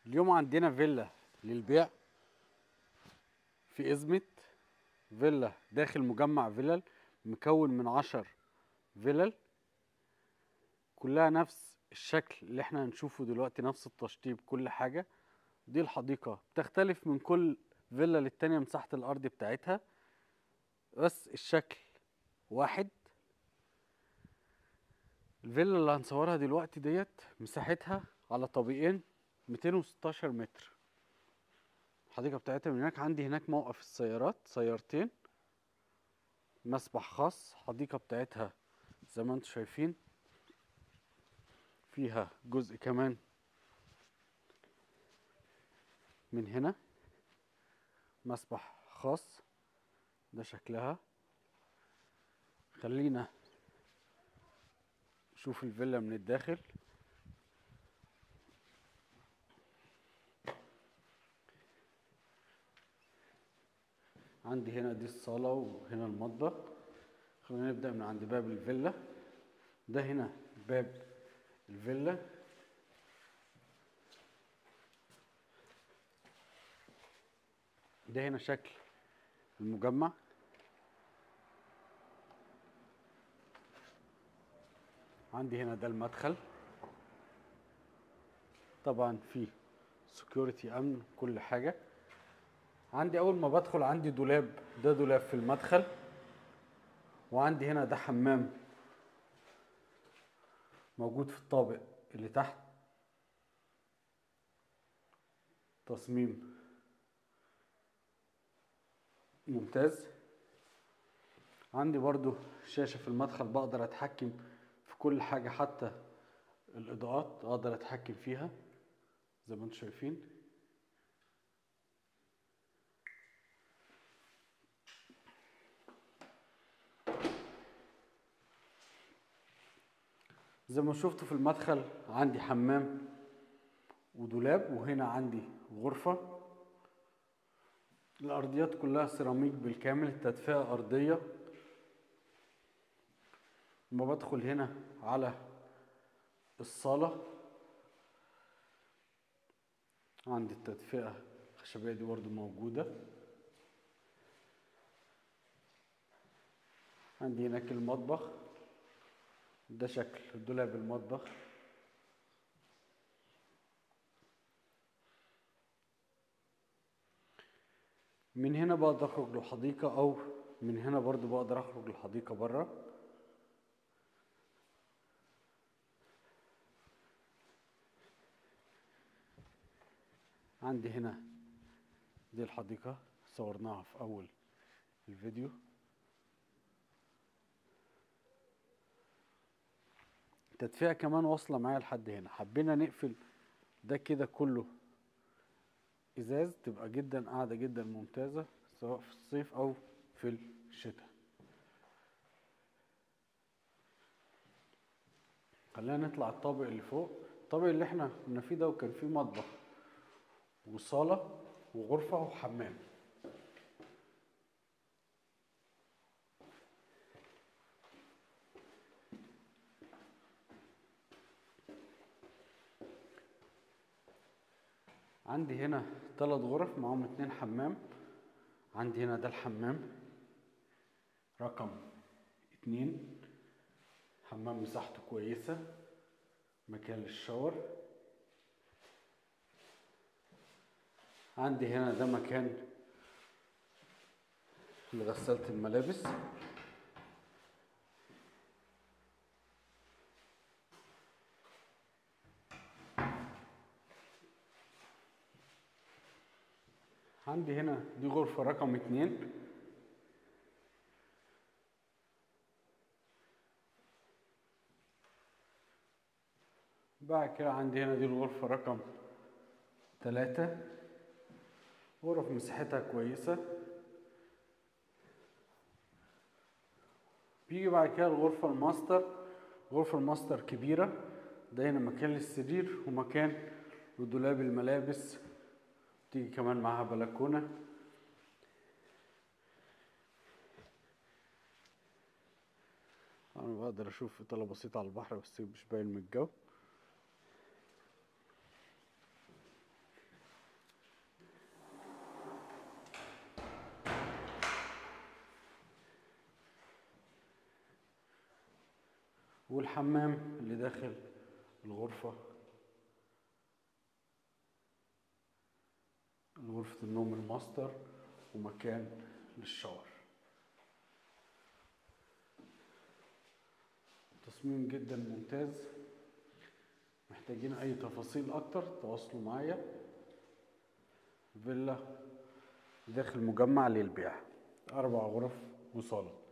اليوم عندنا فيلا للبيع في إزمة فيلا داخل مجمع فيلل مكون من عشر فيلل كلها نفس الشكل اللي احنا هنشوفه دلوقتي نفس التشطيب كل حاجة دي الحديقة بتختلف من كل فيلا للتانية مساحة الأرض بتاعتها بس الشكل واحد الفيلا اللي هنصورها دلوقتي ديت مساحتها على طابقين 216 متر الحديقة بتاعتها من هناك عندي هناك موقف السيارات سيارتين مسبح خاص الحديقة بتاعتها زي ما انتم شايفين فيها جزء كمان من هنا مسبح خاص ده شكلها خلينا نشوف الفيلا من الداخل عندي هنا دي الصالة وهنا المطبخ خلينا نبدأ من عند باب الفيلا ده هنا باب الفيلا ده هنا شكل المجمع عندي هنا ده المدخل طبعا في سكيورتي امن كل حاجه عندي اول ما بدخل عندي دولاب ده دولاب في المدخل وعندي هنا ده حمام موجود في الطابق اللي تحت تصميم ممتاز عندي برضو شاشة في المدخل بقدر اتحكم في كل حاجة حتى الاضاءات اقدر اتحكم فيها زي ما انتم شايفين زي ما شفتوا في المدخل عندي حمام ودولاب وهنا عندي غرفة الأرضيات كلها سيراميك بالكامل التدفئة أرضية لما بدخل هنا على الصالة عندي التدفئة الخشبية دي برضه موجودة عندي هناك المطبخ ده شكل دولاب المطبخ من هنا بقدر اخرج للحديقة او من هنا برضو بقدر اخرج للحديقة برا عندي هنا دي الحديقة صورناها في اول الفيديو التدفئة كمان واصلة معايا لحد هنا حبينا نقفل ده كده كله ازاز تبقى جدا قاعدة جدا ممتازة سواء في الصيف او في الشتاء خلينا نطلع الطابق اللي فوق الطابق اللي احنا كنا فيه ده وكان فيه مطبخ وصالة وغرفة وحمام عندي هنا ثلاث غرف معاهم اتنين حمام عندي هنا ده الحمام رقم اتنين حمام مساحته كويسة مكان للشاور عندي هنا ده مكان لغسالة الملابس عندي هنا دي غرفة رقم اتنين بعد كده عندي هنا دي الغرفة رقم تلاتة غرف مساحتها كويسة بيجي بعد كده الغرفة الماستر غرفة الماستر كبيرة ده هنا مكان للسرير ومكان لدولاب الملابس تيجي كمان معاها بلكونة انا بقدر اشوف اطلة بسيطة على البحر بس مش باين من الجو والحمام اللي داخل الغرفة غرفة النوم الماستر ومكان للشاور تصميم جدا ممتاز محتاجين اي تفاصيل اكتر تواصلوا معايا فيلا داخل مجمع للبيع اربع غرف وصاله